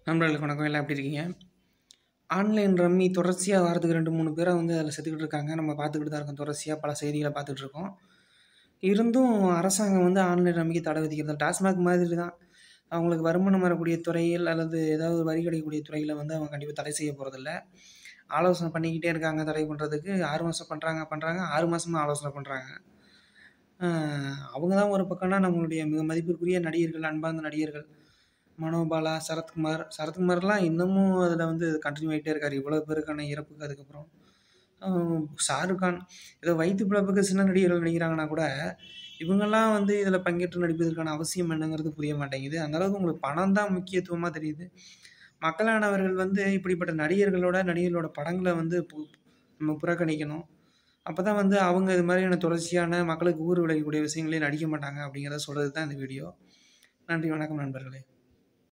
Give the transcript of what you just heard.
நண்பர்களுக்கு வணக்கம் எல்லாம் எப்படி இருக்கீங்க ஆன்லைன் ரம்மி தொடர்ச்சியாக வாரத்துக்கு ரெண்டு மூணு பேரை வந்து அதில் செத்துக்கிட்டு இருக்காங்க நம்ம பார்த்துக்கிட்டு தான் இருக்கோம் தொடர்ச்சியாக பல செய்திகளை பார்த்துட்டு இருக்கோம் இருந்தும் அரசாங்கம் வந்து ஆன்லைன் ரம்மிக்கு தடை விதிக்கிறது டாஸ்மாக் மாதிரி தான் அவங்களுக்கு வருமானம் வரக்கூடிய துறையில் அல்லது ஏதாவது ஒரு வரி கிடைக்கக்கூடிய துறையில் வந்து அவங்க கண்டிப்பாக தடை செய்ய போகிறதில்ல ஆலோசனை பண்ணிக்கிட்டே இருக்காங்க தடை பண்ணுறதுக்கு ஆறு மாதம் பண்ணுறாங்க பண்ணுறாங்க ஆறு மாதமாக ஆலோசனை பண்ணுறாங்க அவங்க தான் ஒரு பக்கம்னா நம்மளுடைய மிக மதிப்பிற்குரிய நடிகர்கள் அன்பார்ந்த நடிகர்கள் மனோபாலா சரத்குமார் சரத்குமார்லாம் இன்னமும் அதில் வந்து கண்டினியூ ஆகிட்டே இருக்கார் இவ்வளோ பேருக்கான இறப்புக்கு அதுக்கப்புறம் ஆஹ் ஷாருக் கான் ஏதோ வயிற்று பிழப்புக்கு சின்ன நடிகர்கள் நடிக்கிறாங்கன்னா கூட இவங்கெல்லாம் வந்து இதில் பங்கேற்று நடிப்பதற்கான அவசியம் என்னங்கிறது புரிய மாட்டேங்குது அந்த அளவுக்கு உங்களுக்கு பணம் தான் முக்கியத்துவமாக தெரியுது மக்களானவர்கள் வந்து இப்படிப்பட்ட நடிகர்களோட நடிகர்களோட படங்களை வந்து பு- நம்ம புறக்கணிக்கணும் அப்போ தான் வந்து அவங்க இது மாதிரியான தொடர்ச்சியான மக்களுக்கு ஊர் விளையக்கூடிய விஷயங்களே நடிக்க மாட்டாங்க அப்படிங்கிறத சொல்கிறது தான் இந்த வீடியோ நன்றி வணக்கம் நண்பர்களே